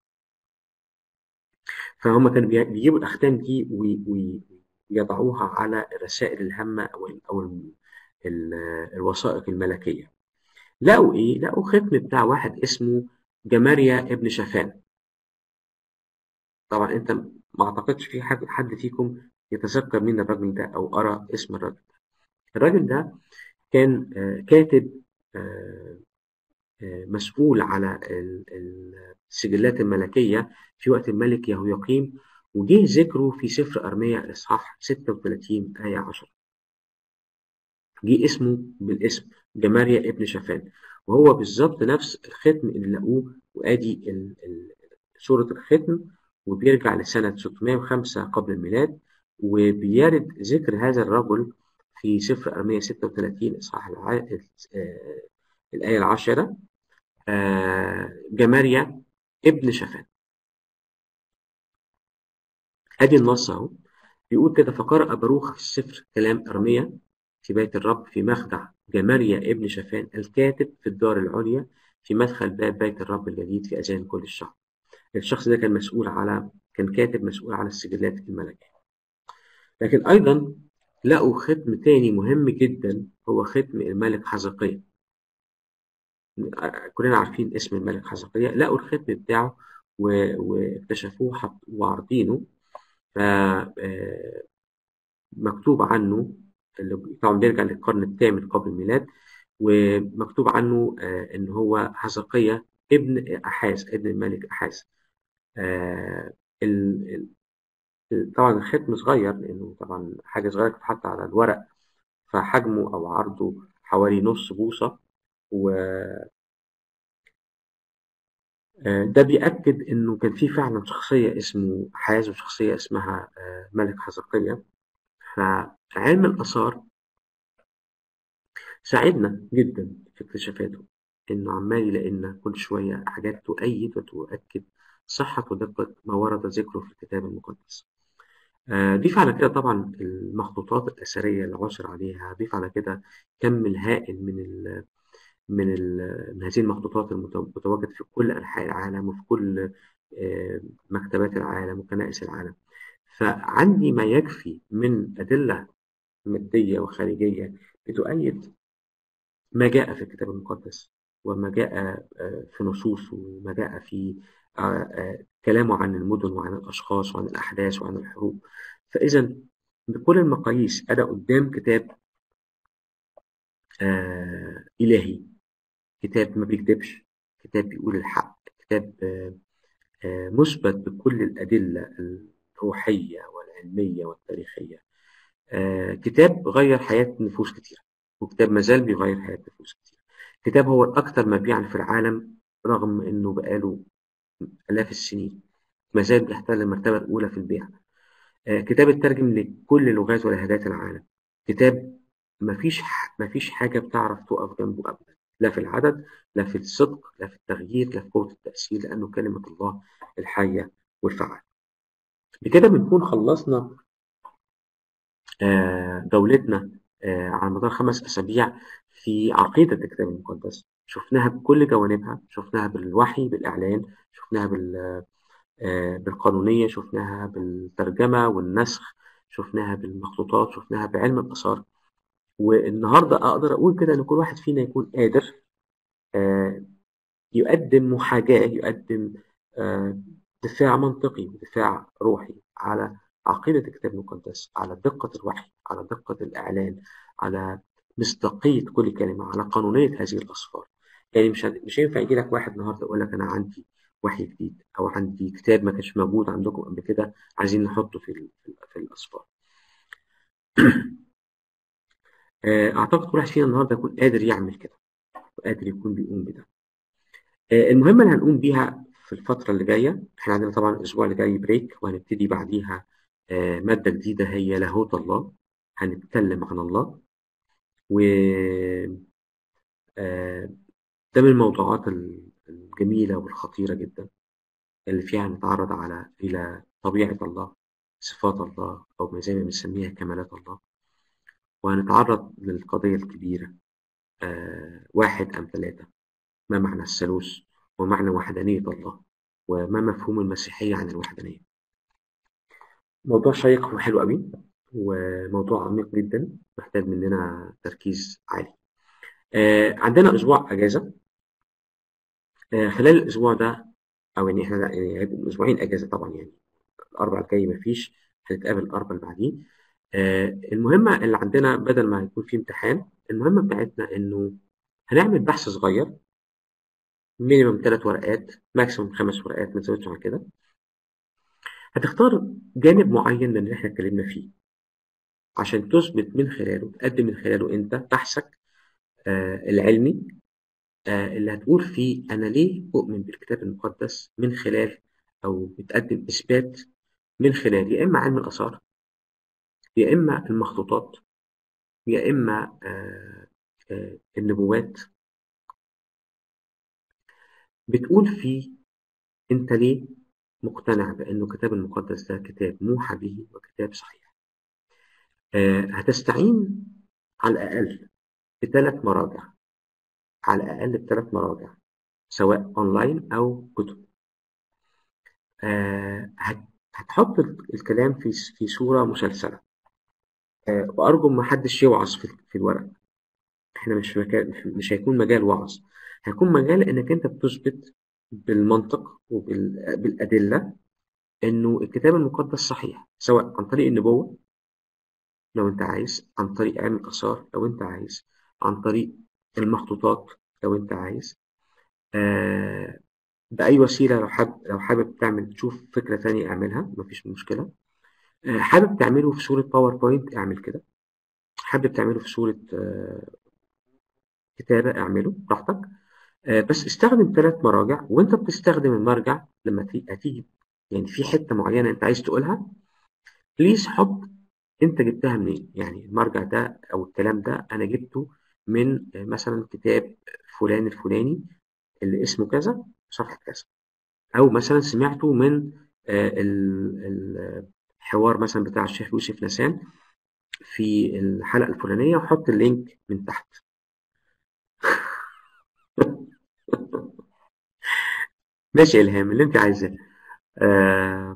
فهم كانوا بيجيبوا الأختام دي ويضعوها على الرسائل الهامة أو أو الوثائق الملكية لقوا إيه؟ لقوا ختم بتاع واحد اسمه جماريا ابن شافان طبعا أنت ما أعتقدش في حد حد فيكم يتذكر مين الراجل ده أو قرأ اسم الراجل ده الراجل ده كان كاتب مسؤول على السجلات الملكية في وقت الملك يهوياقيم وجه ذكره في سفر أرميا إصحاح 36 آية 10 جه اسمه بالاسم جماريا ابن شافان وهو بالظبط نفس الختم اللي لقوه وادي صورة الختم وبيرجع لسنة 605 قبل الميلاد وبيرد ذكر هذا الرجل في سفر أرميا 36 إصحاح الآية العاشرة جماريا ابن شافان ادي النص اهو بيقول كده فقرأ باروخ في السفر كلام أرميا في بيت الرب في مخدع جماريا ابن شافان الكاتب في الدار العليا في مدخل باب بيت الرب الجديد في أذان كل الشهر الشخص ده كان مسؤول على كان كاتب مسؤول على السجلات الملكية لكن أيضا لقوا ختم تاني مهم جدا هو ختم الملك حزقية كلنا عارفين اسم الملك حزقية لقوا الختم بتاعه واكتشفوه وعارضينه ف مكتوب عنه اللي طبعا بيرجع للقرن الثامن قبل الميلاد ومكتوب عنه ان هو حزقية ابن أحاز ابن الملك أحاز طبعا الختم صغير لأنه طبعا حاجة صغيرة تتحط على الورق فحجمه أو عرضه حوالي نص بوصة و ده بيأكد إنه كان في فعلا شخصية اسمه حاز وشخصية اسمها ملك حزقية فعلم الآثار ساعدنا جدا في اكتشافاته إنه عمال يلاقي لنا كل شوية حاجات تؤيد وتؤكد صحة ودقة ما ورد ذكره في الكتاب المقدس. ضيف على كده طبعا المخطوطات الأثرية اللي عثر عليها ضيف على كده كم الهائل من ال من, ال من هذه المخطوطات المتواجد في كل أنحاء العالم وفي كل مكتبات العالم وكنائس العالم فعندي ما يكفي من أدلة مادية وخارجية بتؤيد ما جاء في الكتاب المقدس وما جاء في نصوص وما جاء في كلامه عن المدن وعن الأشخاص وعن الأحداث وعن الحروب فإذا بكل المقاييس أنا قدام كتاب آه إلهي كتاب ما بيكذبش كتاب بيقول الحق كتاب آه آه مثبت بكل الأدلة الروحية والعلمية والتاريخية آه كتاب غير حياة نفوس كتير وكتاب مازال بيغير حياة نفوس كتير كتاب هو الأكثر مبيعا في العالم رغم إنه بقاله آلاف السنين ما زال بيحتل المرتبة الأولى في البيع آه كتاب اترجم لكل لغات ولهجات العالم كتاب مفيش مفيش حاجة بتعرف تقف جنبه أبدا لا في العدد لا في الصدق لا في التغيير لا في قوة التأثير لأنه كلمة الله الحية والفعال بكده بنكون خلصنا آه دولتنا آه على مدار خمس أسابيع في عقيدة الكتاب المقدس شفناها بكل جوانبها شفناها بالوحي بالإعلان شفناها بال بالقانونية شفناها بالترجمة والنسخ شفناها بالمخطوطات شفناها بعلم الآثار والنهاردة أقدر أقول كده إن كل واحد فينا يكون قادر يقدم محاجاة يقدم دفاع منطقي ودفاع روحي على عقيدة الكتاب المقدس على دقة الوحي على دقة الإعلان على مصداقية كل كلمة على قانونية هذه الأسفار يعني مش مش هينفع يجي لك واحد النهارده يقول لك أنا عندي وحي جديد أو عندي كتاب ما كانش موجود عندكم قبل كده عايزين نحطه في في الأسفار أعتقد كل واحد فينا النهارده يكون قادر يعمل كده وقادر يكون بيقوم بده المهمة اللي هنقوم بيها في الفترة اللي جاية احنا عندنا طبعا الأسبوع اللي جاي بريك وهنبتدي بعديها آه، مادة جديدة هي لاهوت الله هنتكلم عن الله و آه، ده من الموضوعات الجميلة والخطيرة جدا اللي فيها نتعرض على إلى طبيعة الله صفات الله أو زي ما بنسميها كمالات الله وهنتعرض للقضية الكبيرة آه واحد أم ثلاثة ما معنى الثالوث ومعنى وحدانية الله وما مفهوم المسيحية عن الوحدانية موضوع شيق وحلو قوي وموضوع عميق جدا محتاج مننا تركيز عالي آه عندنا أسبوع أجازة آه خلال الأسبوع ده أو يعني إحنا يعني هيبقوا أسبوعين أجازة طبعا يعني الأربع الجاي مفيش هنتقابل الأربع اللي بعديه آه المهمة اللي عندنا بدل ما يكون في امتحان المهمة بتاعتنا إنه هنعمل بحث صغير مينيمم ثلاث ورقات ماكسيموم خمس ورقات ما تزودش عن كده هتختار جانب معين من اللي احنا اتكلمنا فيه عشان تثبت من خلاله تقدم من خلاله انت بحثك آه العلمي آه اللي هتقول فيه انا ليه اؤمن بالكتاب المقدس من خلال او بتقدم اثبات من خلال يا اما علم الاثار يا اما المخطوطات يا اما آه آه النبوات بتقول فيه انت ليه مقتنع بانه الكتاب المقدس ده كتاب موحى به وكتاب صحيح آه هتستعين على الاقل بثلاث مراجع على الاقل بثلاث مراجع سواء اونلاين او كتب آه هتحط الكلام في في صوره مسلسله آه وارجو ما حدش يوعظ في, في الورق احنا مش مكان مش هيكون مجال وعظ هيكون مجال انك انت بتثبت بالمنطق وبالادله انه الكتاب المقدس صحيح سواء عن طريق النبوه لو انت عايز عن طريق علم الاثار لو انت عايز عن طريق المخطوطات لو انت عايز آه باي وسيله لو حابب لو حابب تعمل تشوف فكره تانية اعملها مفيش مشكله آه حابب تعمله في صوره باوربوينت اعمل كده حابب تعمله في صوره آه كتابه اعمله براحتك آه بس استخدم ثلاث مراجع وانت بتستخدم المرجع لما هتيجي يعني في حته معينه انت عايز تقولها بليز حط انت جبتها منين يعني المرجع ده او الكلام ده انا جبته من مثلا كتاب فلان الفلاني اللي اسمه كذا صفحة كذا أو مثلا سمعته من الحوار مثلا بتاع الشيخ يوسف نسان في الحلقة الفلانية وحط اللينك من تحت ماشي إلهام اللي أنت عايزاه آه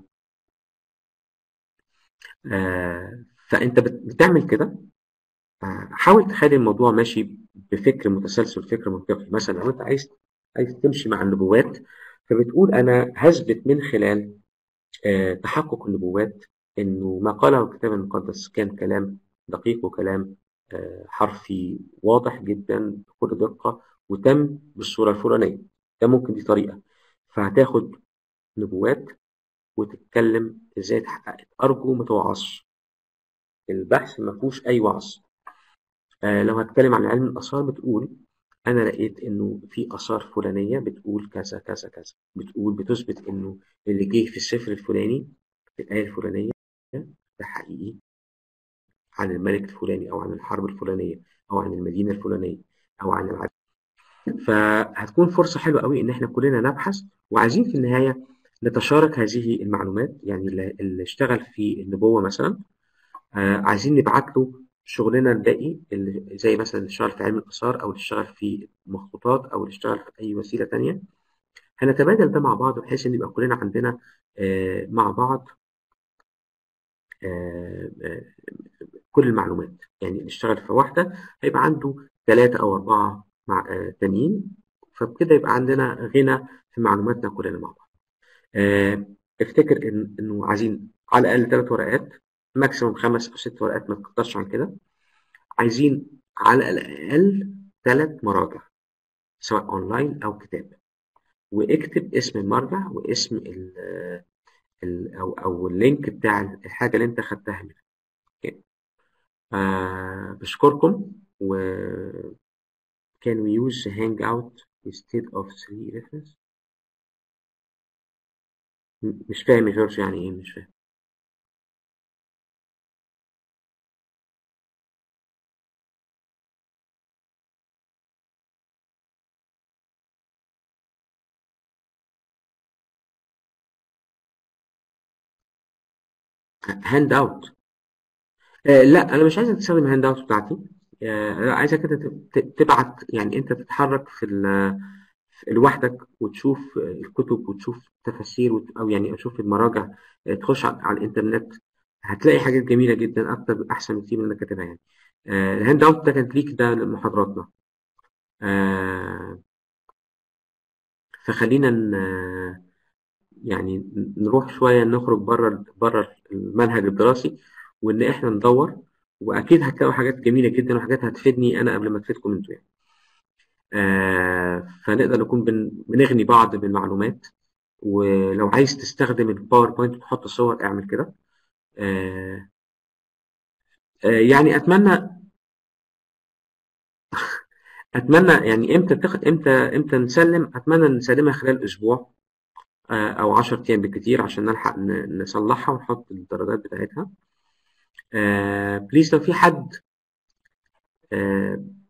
آه فأنت بتعمل كده حاول تخلي الموضوع ماشي بفكر متسلسل فكر منطقي مثلا لو انت عايز عايز تمشي مع النبوات فبتقول انا هثبت من خلال آه تحقق النبوات انه ما قاله الكتاب المقدس كان كلام دقيق وكلام آه حرفي واضح جدا بكل دقة وتم بالصورة الفلانية ده ممكن دي طريقة فهتاخد نبوات وتتكلم ازاي اتحققت ارجو ما توعظش البحث ما فيهوش اي وعظ آه لو هتكلم عن علم الآثار بتقول أنا لقيت إنه في آثار فلانية بتقول كذا كذا كذا بتقول بتثبت إنه اللي جه في السفر الفلاني في الآية الفلانية ده حقيقي عن الملك الفلاني أو عن الحرب الفلانية أو عن المدينة الفلانية أو عن العدد فهتكون فرصة حلوة قوي إن إحنا كلنا نبحث وعايزين في النهاية نتشارك هذه المعلومات يعني اللي اشتغل في النبوة مثلا آه عايزين نبعت له شغلنا الباقي اللي زي مثلا اللي اشتغل في علم الآثار أو اللي اشتغل في مخطوطات أو اللي اشتغل في أي وسيلة تانية هنتبادل ده مع بعض بحيث إن يبقى كلنا عندنا آه مع بعض آه كل المعلومات يعني اللي اشتغل في واحدة هيبقى عنده ثلاثة أو أربعة مع تانيين فبكده يبقى عندنا غنى في معلوماتنا كلنا مع بعض افتكر إن إنه عايزين على الأقل ثلاث ورقات ماكسيموم خمس أو ست ورقات ما تكترش عن كده عايزين على الأقل ثلاث مراجع سواء أونلاين أو كتاب واكتب اسم المرجع واسم ال ال أو أو اللينك بتاع الحاجة اللي أنت خدتها منها آه بشكركم و can we use the hangout instead of three reference م- مش فاهم يا جورج يعني ايه مش فاهم هاند اوت آه لا انا مش عايزك تستخدم الهاند اوت بتاعتي آه لا عايزك انت ت- ت- تبعت يعني انت تتحرك في ال- في- لوحدك وتشوف الكتب وتشوف تفاسير وت- او يعني اشوف المراجع آه، تخش على على الانترنت هتلاقي حاجات جميله جدا اكتر احسن بكتير من انك كاتبها يعني آه الهاند اوت ده كان ليك ده لمحاضراتنا آه فخلينا ن- يعني نروح شويه نخرج بره بره المنهج الدراسي وان احنا ندور واكيد هتلاقوا حاجات جميله جدا وحاجات هتفيدني انا قبل ما تفيدكم انتوا يعني آه فنقدر نكون بن بنغني بعض بالمعلومات ولو عايز تستخدم الباوربوينت وتحط صور اعمل كده آه آه يعني اتمنى اتمنى يعني امتى تاخد امتى امتى نسلم اتمنى نسلمها خلال اسبوع آه او 10 ايام بالكتير عشان نلحق ن- نصلحها ونحط الدرجات بتاعتها آه بليز لو في حد آه